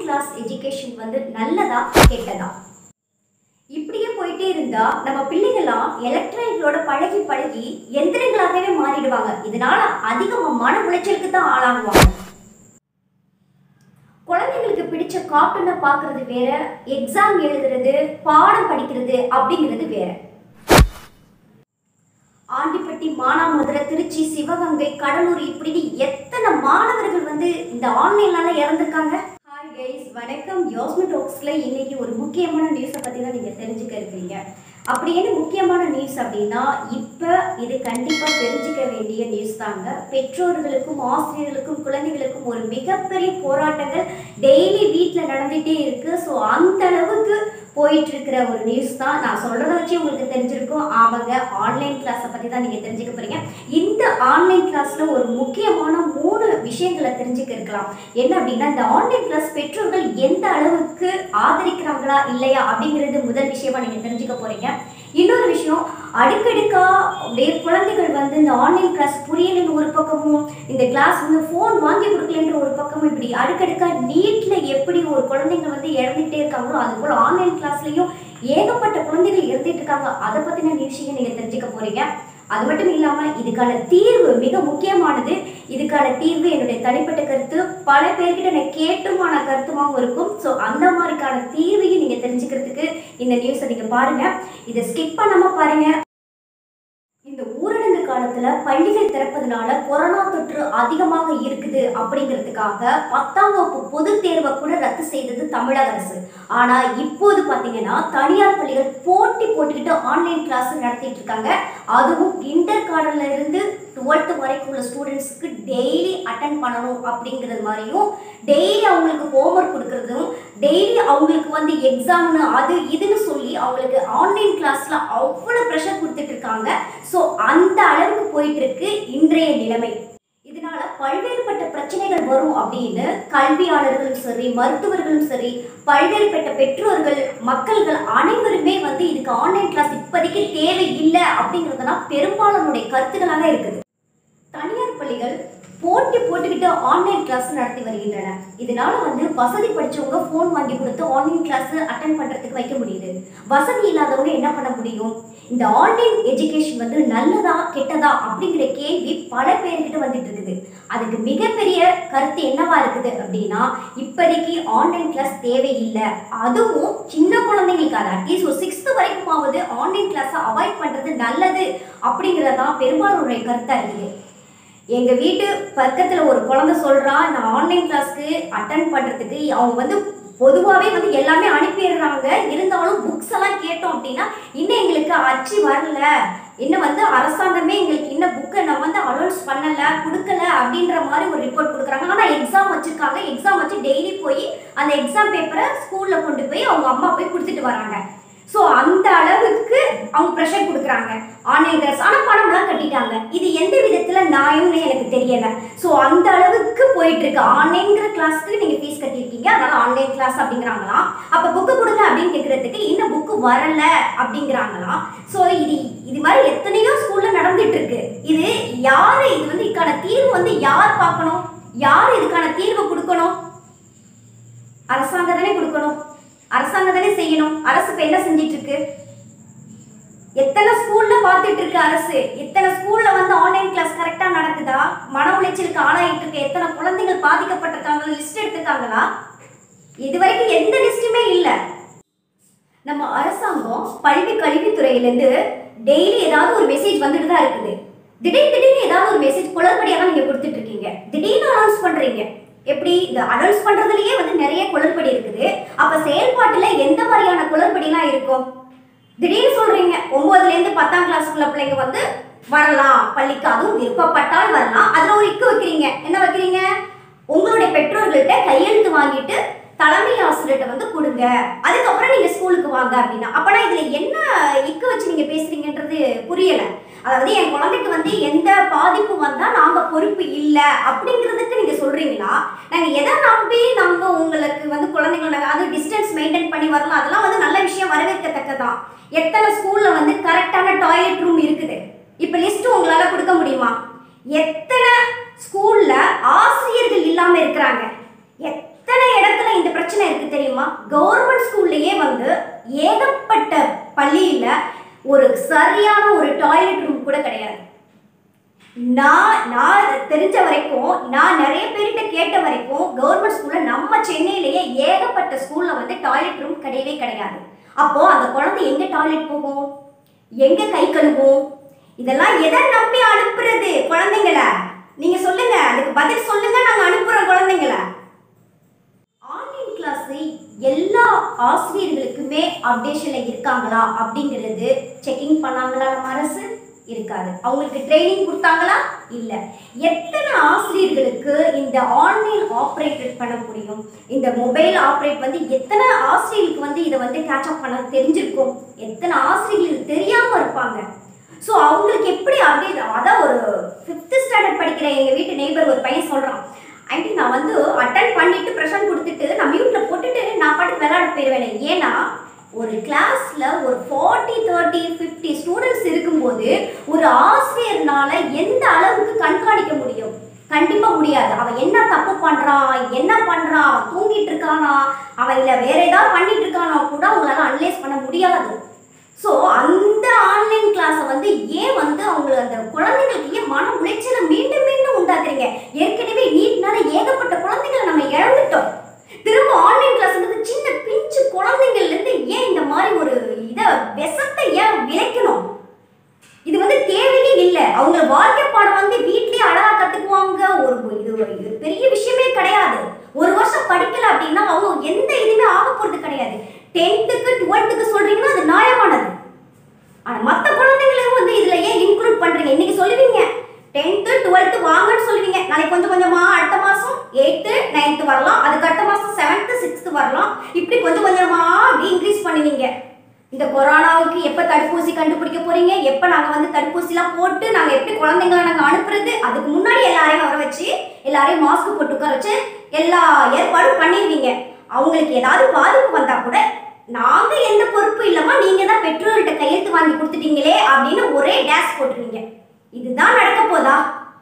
class education வந்து நல்லதா கெட்டதா இப்படியே போயிட்டே இருந்தா நம்ம பிள்ளைங்களாம் எலக்ட்ரானிக்களோட பழகி பழகி எந்திரங்களாகவே மாறிடுவாங்க இதனால அதிகமா மன உளைச்சலுக்கு தான் ஆளாகுவாங்க குழந்தைங்களுக்கு பிடிச்ச கார்ட்டூனை பார்க்கறது வேற எக்ஸாம் எழுதுறது பாடம் படிக்கிறது அப்படிங்கிறது வேற ஆண்டிப்பட்டி மானாமதுரை திருச்சி சிவகங்கை கடலூர் இப்படின்னு எத்தனை மாணவர்கள் வந்து இந்த ஆன்லைன்லால இறந்துருக்காங்க ஹாய் கைஸ் வணக்கம் யோஸ்மி டாக்ஸ்ல இன்னைக்கு ஒரு முக்கியமான நியூஸை பத்தி தான் நீங்க தெரிஞ்சுக்க இருக்கிறீங்க அப்படி என்ன முக்கியமான நியூஸ் அப்படின்னா இப்போ இது கண்டிப்பாக தெரிஞ்சுக்க வேண்டிய நியூஸ் தாங்க பெற்றோர்களுக்கும் ஆசிரியர்களுக்கும் குழந்தைகளுக்கும் ஒரு மிகப்பெரிய போராட்டங்கள் டெய்லி வீட்டில் நடந்துகிட்டே இருக்கு ஸோ அந்த அளவுக்கு போயிட்டு இருக்கிற ஒரு நியூஸ் தான் நான் சொல்றத வச்சு உங்களுக்கு தெரிஞ்சிருக்கும் ஆமாங்க ஆன்லைன் கிளாஸை பற்றி தான் நீங்கள் தெரிஞ்சுக்க போறீங்க இந்த ஆன்லைன் கிளாஸில் ஒரு முக்கியமான மூணு விஷயங்களை தெரிஞ்சுக்க இருக்கலாம் என்ன அப்படின்னா இந்த ஆன்லைன் கிளாஸ் பெற்றோர்கள் எந்த அளவுக்கு ஆதரிக்கிறாங்களா இல்லையா அப்படிங்கிறது முதல் விஷயமா நீங்கள் தெரிஞ்சுக்க போறீங்க இன்னொரு விஷயம் அடுக்கடுக்கா அப்படியே குழந்தைகள் வந்து இந்த ஆன்லைன் கிளாஸ் புரியலன்னு ஒரு பக்கமும் இந்த கிளாஸ் வந்து ஃபோன் வாங்கி கொடுக்கலன்ற ஒரு பக்கமும் இப்படி அடுக்கடுக்கா நீட்ல எப்படி ஒரு குழந்தைங்க வந்து இறந்துகிட்டே இருக்காங்களோ அது போல் ஆன்லைன் கிளாஸ்லயும் ஏகப்பட்ட குழந்தைகள் இறந்துட்டு இருக்காங்க அதை பத்தின விஷயம் நீங்க தெரிஞ்சுக்க போறீங்க அது மட்டும் இல்லாம இதுக்கான தீர்வு மிக முக்கியமானது இதுக்கான தீர்வு என்னுடைய தனிப்பட்ட கருத்து பல பேர்கிட்ட நான் கேட்டுமான கருத்துமாவும் இருக்கும் ஸோ அந்த மாதிரிக்கான தீர்வையும் நீங்க தெரிஞ்சுக்கிறதுக்கு இந்த நியூஸை நீங்க பாருங்க இதை ஸ்கிப் பண்ணாம பாருங்க இந்த ஊரடங்கு காலத்துல பள்ளிகள் திறப்பதனால கொரோனா தொற்று அதிகமாக இருக்குது அப்படிங்கிறதுக்காக பத்தாம் வகுப்பு பொதுத் தேர்வை கூட ரத்து செய்தது தமிழக அரசு ஆனா இப்போது பாத்தீங்கன்னா தனியார் பள்ளிகள் போட்டி போட்டுக்கிட்டு ஆன்லைன் கிளாஸ் நடத்திட்டு இருக்காங்க அதுவும் இன்டர் கார்டர்ல இருந்து டுவெல்த் வரைக்கும் உள்ள ஸ்டூடெண்ட்ஸ்க்கு டெய்லி அட்டன் பண்ணணும் அப்படிங்கிறது மாதிரியும் டெய்லி அவங்களுக்கு ஹோம்ஒர்க் கொடுக்கறதும் டெய்லி அவங்களுக்கு வந்து எக்ஸாம்னு அது இதுன்னு சொல்லி அவங்களுக்கு ஆன்லைன் கிளாஸ்ல அவ்வளோ ப்ரெஷர் கொடுத்துட்டு இருக்காங்க ஸோ அந்த அளவுக்கு போயிட்டு இருக்கு இன்றைய நிலைமை இதனால பல்வேறுபட்ட பிரச்சனைகள் வரும் அப்படின்னு கல்வியாளர்களும் சரி மருத்துவர்களும் சரி பல்வேறுபட்ட பெற்றோர்கள் மக்கள்கள் அனைவருமே வந்து இதுக்கு ஆன்லைன் கிளாஸ் இப்போதைக்கு தேவை இல்லை அப்படிங்கிறதுனா பெரும்பாலானுடைய கருத்துக்களாக இருக்குது தனியார் பள்ளிகள் போட்டி போட்டுக்கிட்டு ஆன்லைன் கிளாஸ் நடத்தி வருகின்றன இதனால வந்து வசதி படிச்சவங்க ஃபோன் வாங்கி கொடுத்து ஆன்லைன் கிளாஸ் அட்டன் பண்றதுக்கு வைக்க முடியுது வசதி இல்லாதவங்க என்ன பண்ண முடியும் இந்த ஆன்லைன் எஜுகேஷன் வந்து நல்லதா கெட்டதா அப்படிங்கிற கேள்வி பல பேர்கிட்ட வந்துட்டு இருக்குது அதுக்கு மிகப்பெரிய கருத்து என்னவா இருக்குது அப்படின்னா இப்போதைக்கு ஆன்லைன் கிளாஸ் தேவையில்லை அதுவும் சின்ன குழந்தைங்களுக்கு அது அட்லீஸ்ட் ஒரு சிக்ஸ்த் வரைக்குமாவது ஆன்லைன் கிளாஸை அவாய்ட் பண்றது நல்லது அப்படிங்கிறதான் பெரும்பாலுடைய கருத்தா இருக்குது எங்க வீட்டு பக்கத்துல ஒரு குழந்தை சொல்றா நான் ஆன்லைன் கிளாஸ்க்கு அட்டன் பண்றதுக்கு அவங்க வந்து பொதுவாகவே வந்து எல்லாமே அனுப்பிடுறாங்க இருந்தாலும் புக்ஸ் எல்லாம் கேட்டோம் அப்படின்னா இன்னும் எங்களுக்கு அச்சு வரல இன்னும் வந்து அரசாங்கமே எங்களுக்கு இன்னும் புக்கை நம்ம வந்து அலௌன்ஸ் பண்ணல கொடுக்கல அப்படின்ற மாதிரி ஒரு ரிப்போர்ட் கொடுக்குறாங்க ஆனால் எக்ஸாம் வச்சிருக்காங்க எக்ஸாம் வச்சு டெய்லி போய் அந்த எக்ஸாம் பேப்பரை ஸ்கூல்ல கொண்டு போய் அவங்க அம்மா போய் கொடுத்துட்டு வராங்க ஸோ அந்த அளவுக்கு அவங்க ப்ரெஷர் கொடுக்குறாங்க ஆன்லைன் கிளாஸ் ஆனால் பணம்லாம் கட்டிட்டாங்க இது எந்த விதத்தில் நியாயம்னு எனக்கு தெரியல ஸோ அந்த அளவுக்கு போயிட்டு இருக்கு ஆன்லைன்ங்கிற கிளாஸ்க்கு நீங்கள் ஃபீஸ் கட்டியிருக்கீங்க அதனால ஆன்லைன் கிளாஸ் அப்படிங்கிறாங்களாம் அப்போ புக்கு கொடுங்க அப்படின்னு கேட்குறதுக்கு இன்னும் புக்கு வரல அப்படிங்கிறாங்களாம் ஸோ இது இது மாதிரி எத்தனையோ ஸ்கூலில் நடந்துட்டு இருக்கு இது யார் இது வந்து இதுக்கான தீர்வு வந்து யார் பார்க்கணும் யார் இதுக்கான தீர்வு கொடுக்கணும் அரசாங்கம் தானே கொடுக்கணும் அரசாங்கம் தானே செய்யணும் அரசு இப்போ என்ன செஞ்சிட்டு இருக்கு எத்தனை ஸ்கூல்ல பார்த்துட்டு இருக்கு அரசு எத்தனை ஸ்கூல்ல வந்து ஆன்லைன் கிளாஸ் கரெக்டா நடக்குதா மன உளைச்சலுக்கு ஆளாயிட்டு இருக்க எத்தனை குழந்தைகள் பாதிக்கப்பட்டிருக்காங்க லிஸ்ட் எடுத்துருக்காங்களா இது வரைக்கும் எந்த லிஸ்ட்டுமே இல்லை நம்ம அரசாங்கம் பள்ளி கல்வித்துறையிலேருந்து டெய்லி ஏதாவது ஒரு மெசேஜ் வந்துட்டு தான் இருக்குது திடீர் திடீர்னு ஏதாவது ஒரு மெசேஜ் குளறுபடியாக தான் நீங்கள் கொடுத்துட்டு இருக்கீங்க திடீர்னு அனௌன்ஸ் பண்ணுறீங்க எப்படி இந்த அனௌன்ஸ் பண்ணுறதுலயே வந்து நிறைய குளறுபடி இருக்குது அப்போ செயல்பாட்டில் எந்த மாதிரியான குளறுபடிலாம் இருக்கும் திடீர்னு சொல்றீங்க ஒன்பதுலேருந்து பத்தாம் கிளாஸ்க்குள்ள பிள்ளைங்க வந்து வரலாம் பள்ளிக்கு அதுவும் விருப்பப்பட்டால் வரலாம் அதில் ஒரு இக்கு வைக்கிறீங்க என்ன வைக்கிறீங்க உங்களுடைய பெற்றோர்கள்ட்ட கையெழுத்து வாங்கிட்டு தலைமை ஆசிரியர்கிட்ட வந்து கொடுங்க அதுக்கப்புறம் நீங்க ஸ்கூலுக்கு வாங்க அப்படின்னா அப்பனா இதுல என்ன இக்கு வச்சு நீங்க பேசுறீங்கன்றது புரியல அதாவது என் குழந்தைக்கு வந்து எந்த பாதிப்பு வந்தா நாங்க பொறுப்பு இல்லை அப்படிங்கிறதுக்கு நீங்க சொல்றீங்களா நாங்க எதை நம்பி நாங்க உங்களுக்கு வந்து குழந்தைங்களை நாங்க அது டிஸ்டன்ஸ் மெயின்டைன் பண்ணி வரலாம் அதெல்லாம் வந்து நல்ல விஷயம் வரவேற்கத்தக்கதான் எத்தனை ஸ்கூல்ல வந்து கரெக்டான டாய்லெட் ரூம் இருக்குது இப்போ லிஸ்ட் உங்களால கொடுக்க முடியுமா எத்தனை ஸ்கூல்ல ஆசிரியர்கள் இல்லாம இருக்கிறாங்க எத்தனை எத்தனை இடத்துல இந்த பிரச்சனை இருக்கு தெரியுமா கவர்மெண்ட் ஸ்கூல்லையே வந்து ஏகப்பட்ட பள்ளியில ஒரு சரியான ஒரு டாய்லெட் ரூம் கூட கிடையாது நான் நான் தெரிஞ்ச வரைக்கும் நான் நிறைய பேர்கிட்ட கேட்ட வரைக்கும் கவர்மெண்ட் ஸ்கூல்ல நம்ம சென்னையிலேயே ஏகப்பட்ட ஸ்கூல்ல வந்து டாய்லெட் ரூம் கிடையவே கிடையாது அப்போ அந்த குழந்தை எங்க டாய்லெட் போகும் எங்க கை கழுவும் இதெல்லாம் எதை நம்பி அனுப்புறது குழந்தைங்கள நீங்க சொல்லுங்க அதுக்கு பதில் சொல்லுங்க நாங்க அனுப்புறோம் குழந்தைங்கள ஆன்லைன் கிளாஸ் எல்லா ஆசிரியர்களுக்குமே அப்டேஷன்ல இருக்காங்களா அப்படிங்கிறது செக்கிங் பண்ணாங்களா நம்ம அரசு இருக்காது அவங்களுக்கு ட்ரைனிங் கொடுத்தாங்களா இல்ல எத்தனை ஆசிரியர்களுக்கு இந்த ஆன்லைன் ஆப்ரேட் பண்ண முடியும் இந்த மொபைல் ஆப்ரேட் வந்து எத்தனை ஆசிரியர்களுக்கு வந்து இதை வந்து கேட்ச் அப் பண்ண தெரிஞ்சிருக்கும் எத்தனை ஆசிரியர்களுக்கு தெரியாம இருப்பாங்க ஸோ அவங்களுக்கு எப்படி அப்டேட் அதான் ஒரு ஃபிஃப்த் ஸ்டாண்டர்ட் படிக்கிற எங்கள் வீட்டு நெய்பர் ஒரு பையன் சொல்கிறான் ஆண்டி நான் வந்து அட்டன் பண்ணிட்டு ப்ரெசன்ட் கொடுத்துட்டு நான் மியூட்டில் போட்டுட்டு நான் பாட்டுக்கு விளையாட போயிடுவேன் ஏன்னா ஒரு கிளாஸில் ஒரு ஃபார்ட்டி தேர்ட்டி ஃபிஃப்டி ஸ்டூடெண்ட்ஸ் இருக்கும்போது ஒரு ஆசிரியர்னால எந்த அளவுக்கு கண்காணிக்க முடியும் கண்டிப்பா முடியாது அவன் என்ன தப்பு பண்றான் என்ன பண்றான் அவன் தூங்கிட்டு இருக்கானா அவன் இல்ல வேற ஏதாவது பண்ணிட்டு இருக்கானா கூட அவங்களால அனலைஸ் பண்ண முடியாது ஸோ அந்த ஆன்லைன் கிளாஸை வந்து ஏன் வந்து அவங்க அந்த குழந்தைங்களுக்கு ஏன் மன உளைச்சலை மீண்டும் மீண்டும் உண்டாக்குறீங்க ஏற்கனவே நீட்னால ஏகப்பட்ட குழந்தைங்களை நம்ம இழந்துட்டோம் திரும்ப ஆன்லைன் கிளாஸ்ன்றது சின்ன பிஞ்சு குழந்தைங்கள்ல இருந்து ஏன் இந்த மாதிரி ஒரு இதை விஷத்தை ஏன் விளைக்கணும் இது வந்து தேவையே இல்லை அவங்க வாழ்க்கை பாடம் வந்து வீட்லயே அழகா கத்துக்குவாங்க ஒரு இது இது பெரிய விஷயமே கிடையாது ஒரு வருஷம் படிக்கல அப்படின்னா அவங்க எந்த இதுவுமே ஆக போறது கிடையாது டென்த்துக்கு டுவெல்த்துக்கு சொல்றீங்கன்னா அது நியாயமானது ஆனா மற்ற குழந்தைங்களையும் வந்து இதுல ஏன் இன்க்ளூட் பண்றீங்க இன்னைக்கு சொல்லுவீங்க டென்த்து டுவெல்த்து வாங்கன்னு சொல்லுவீங்க நாளைக்கு கொஞ்சம் கொஞ்சமா அடுத்த மாசம் எயித்து நைன்த்து வரலாம் அதுக்கு அடுத்த மாசம் செவன்த்து சிக்ஸ்த்து வரலாம் இப்படி கொஞ்சம் கொஞ்சமா அப்படி இன்க்ரீஸ் பண்ணுவீங்க இந்த கொரோனாவுக்கு எப்போ தடுப்பூசி கண்டுபிடிக்க போறீங்க எப்போ நாங்கள் வந்து தடுப்பூசிலாம் போட்டு நாங்கள் எப்படி குழந்தைங்களை நாங்கள் அனுப்புறது அதுக்கு முன்னாடி எல்லாரையும் வர வச்சு எல்லாரையும் மாஸ்க் போட்டு உட்கார வச்சு எல்லா ஏற்பாடும் பண்ணிடுவீங்க அவங்களுக்கு ஏதாவது பாதிப்பு வந்தா கூட நாங்க எந்த பொறுப்பு இல்லம்மா நீங்க தான் பெற்றோர்கிட்ட கையெழுத்து வாங்கி கொடுத்துட்டீங்களே அப்படின்னு ஒரே டேஷ் போட்டுருவீங்க இதுதான் நடக்க போதா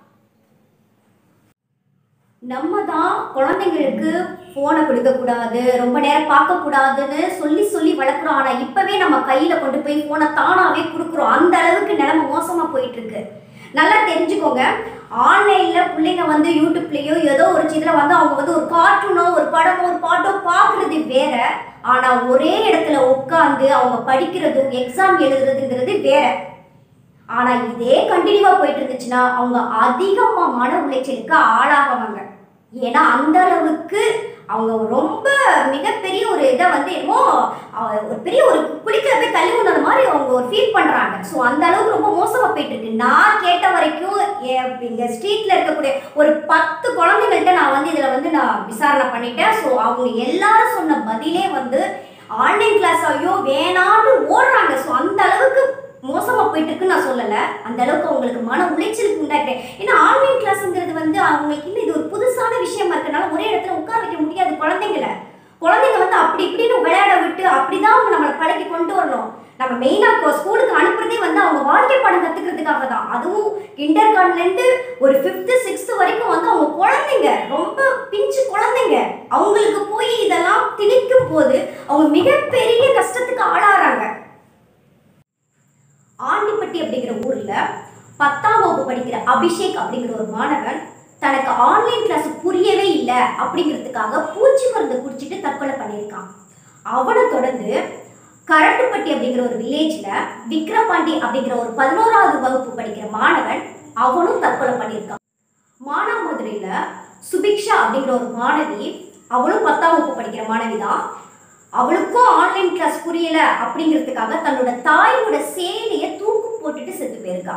நம்ம தான் குழந்தைங்களுக்கு ஃபோனை கொடுக்கக்கூடாது ரொம்ப நேரம் பார்க்கக்கூடாதுன்னு சொல்லி சொல்லி வளர்க்குறோம் ஆனால் இப்போவே நம்ம கையில் கொண்டு போய் ஃபோனை தானாகவே கொடுக்குறோம் அந்த அளவுக்கு நிலைமை மோசமாக போயிட்டு இருக்கு நல்லா தெரிஞ்சுக்கோங்க ஆன்லைனில் பிள்ளைங்க வந்து யூடியூப்லேயோ ஏதோ ஒரு இதில் வந்து அவங்க வந்து ஒரு கார்ட்டூனோ ஒரு படமோ ஒரு பாட்டோ பார்க்குறது வேற ஆனால் ஒரே இடத்துல உட்காந்து அவங்க படிக்கிறதும் எக்ஸாம் எழுதுறதுங்கிறது வேற ஆனால் இதே கண்டினியூவாக போயிட்டு இருந்துச்சுன்னா அவங்க அதிகமாக மன உளைச்சலுக்கு ஆளாகுவாங்க ஏன்னா அந்த அளவுக்கு அவங்க ரொம்ப மிகப்பெரிய ஒரு இதை வந்து என்னமோ அஹ், ஒரு பெரிய ஒரு குளிக்கிற போய் தள்ளி விடுற மாதிரி அவங்க ஒரு ஃபீல் பண்ணுறாங்க ஸோ அந்த அளவுக்கு ரொம்ப மோசமாக போயிட்டு இருக்கு நான் கேட்ட வரைக்கும் எ- இங்க ஸ்ட்ரீட்ல இருக்கக்கூடிய ஒரு பத்து குழந்தைகள்கிட்ட நான் வந்து இதில் வந்து நான் விசாரணை பண்ணிட்டேன் ஸோ அவங்க எல்லாரும் சொன்ன பதிலே வந்து ஆன்லைன் கிளாஸ் ஐயோ வேணான்னு ஓடுறாங்க ஸோ அந்த அளவுக்கு மோசமாக போயிட்டு இருக்குன்னு நான் சொல்லலை அந்த அளவுக்கு அவங்களுக்கு மன உளைச்சலுக்கு உண்டாக்குறேன் ஏன்னா ஆன்லைன் கிளாஸ்ங்கிறது வந்து அவங்களுக்கு இன்னும் இது ஒரு புதுசான விஷயமா இருக்கனால ஒரே இடத்துல உட்கார வைக்க முடியாது குழந்தைங்கள குழந்தைங்க வந்து அப்படி இப்படின்னு விளையாட விட்டு அப்படிதான் அவங்க நம்மளை பழக்கி கொண்டு வரணும் நம்ம மெயினாக ஸ்கூலுக்கு அனுப்புறதே வந்து அவங்க வாழ்க்கை பாடம் கற்றுக்கிறதுக்காக தான் அதுவும் கிண்டர் கார்ட்லேருந்து ஒரு ஃபிஃப்த்து சிக்ஸ்த்து வரைக்கும் வந்து அவங்க குழந்தைங்க ரொம்ப பிஞ்சு குழந்தைங்க அவங்களுக்கு போய் இதெல்லாம் திணிக்கும் போது அவங்க மிகப்பெரிய கஷ்டத்துக்கு ஆளாகிறாங்க ஆண்டிப்பட்டி அப்படிங்கிற ஊர்ல பத்தாம் வகுப்பு படிக்கிற அபிஷேக் அப்படிங்கிற ஒரு மாணவன் தனக்கு ஆன்லைன் கிளாஸ் புரியவே இல்லை அப்படிங்கிறதுக்காக பூச்சி மருந்து குடிச்சிட்டு தற்கொலை பண்ணியிருக்கான் அவனை தொடர்ந்து கரட்டுப்பட்டி அப்படிங்கிற ஒரு வில்லேஜ்ல விக்ரபாண்டி அப்படிங்கிற ஒரு பதினோராவது வகுப்பு படிக்கிற மாணவன் அவனும் தற்கொலை பண்ணியிருக்கான் மானாமதுரையில சுபிக்ஷா அப்படிங்கிற ஒரு மாணவி அவளும் பத்தாம் வகுப்பு படிக்கிற மாணவி தான் அவளுக்கும் ஆன்லைன் கிளாஸ் புரியல அப்படிங்கிறதுக்காக தன்னோட தாயோட சேலையை தூக்கு போட்டுட்டு செத்து போயிருக்கா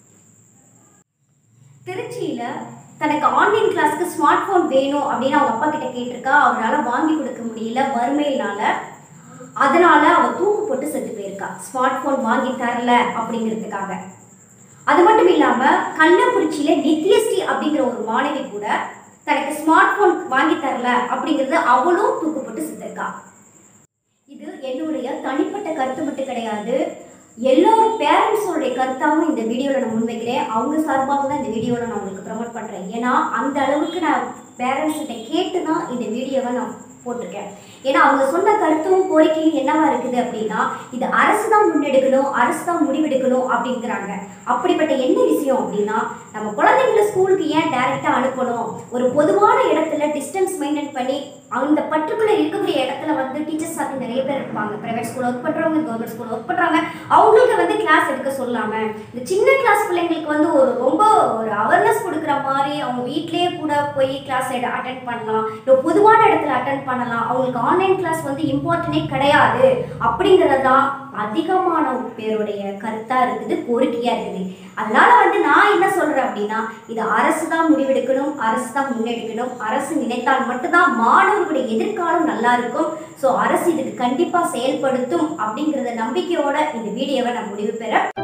திருச்சியில தனக்கு ஆன்லைன் கிளாஸ்க்கு ஸ்மார்ட் ஃபோன் வேணும் அப்படின்னு அவங்க அப்பா கிட்ட கேட்டிருக்கா அவரால் வாங்கி கொடுக்க முடியல வறுமையினால அதனால அவ தூக்கு போட்டு செத்து போயிருக்கா ஸ்மார்ட் ஃபோன் வாங்கி தரல அப்படிங்கிறதுக்காக அது மட்டும் இல்லாம கள்ளக்குறிச்சியில நித்யஸ்ரீ அப்படிங்கிற ஒரு மாணவி கூட தனக்கு ஸ்மார்ட் ஃபோன் வாங்கி தரல அப்படிங்கிறது அவளும் தூக்கு போட்டு செத்துருக்கா இது என்னுடைய தனிப்பட்ட கருத்து மட்டும் கிடையாது எல்லோரும் பேரண்ட்ஸோடைய கருத்தாகவும் இந்த வீடியோவில் நான் முன்வைக்கிறேன் அவங்க சார்பாக தான் இந்த வீடியோவில் நான் உங்களுக்கு ப்ரமோட் பண்ணுறேன் ஏன்னா அந்த அளவுக்கு நான் பேரண்ட்ஸ் கிட்ட கேட்டு தான் இந்த வீடியோவை நான் போட்டிருக்கேன் ஏன்னா அவங்க சொன்ன கருத்தும் கோரிக்கையும் என்னவா இருக்குது அப்படின்னா இது அரசு தான் முன்னெடுக்கணும் அரசு தான் முடிவெடுக்கணும் அப்படிங்கிறாங்க அப்படிப்பட்ட என்ன விஷயம் அப்படின்னா நம்ம குழந்தைங்கள ஸ்கூலுக்கு ஏன் டைரெக்டாக அனுப்பணும் ஒரு பொதுவான இடத்துல டிஸ்டன்ஸ் மெயின்டைன் பண்ணி அந்த பர்டிகுலர் இருக்கக்கூடிய இடத்துல வந்து டீச்சர்ஸ் அது நிறைய பேர் இருப்பாங்க ப்ரைவேட் ஸ்கூல் ஒர்க் பண்ணுறவங்க கவர்மெண்ட் ஸ்கூல் ஒர்க் பண்ணுறாங்க அவங்களுக்கு வந்து கிளாஸ் எடுக்க சொல்லாம இந்த சின்ன கிளாஸ் பிள்ளைங்களுக்கு வந்து ஒரு ரொம்ப ஒரு அவேர்னஸ் கொடுக்குற மாதிரி அவங்க வீட்லேயே கூட போய் கிளாஸ் எடு அட்டன் பண்ணலாம் இல்லை பொதுவான இடத்துல அட்டன் பண்ணலாம் அவங்களுக்கு ஆன்லைன் கிளாஸ் வந்து இம்பார்ட்டனே கிடையாது அப்படிங்கிறது தான் அதிகமான பேருடைய கருத்தாக இருக்குது கோரிக்கையாக இருக்குது அதனால வந்து நான் என்ன சொல்கிறேன் அப்படின்னா இது அரசு தான் முடிவெடுக்கணும் அரசு தான் முன்னெடுக்கணும் அரசு நினைத்தால் மட்டும்தான் மாணவர்களுடைய எதிர்காலம் நல்லா இருக்கும் ஸோ அரசு இதுக்கு கண்டிப்பாக செயல்படுத்தும் அப்படிங்கிறத நம்பிக்கையோட இந்த வீடியோவை நான் முடிவு பெற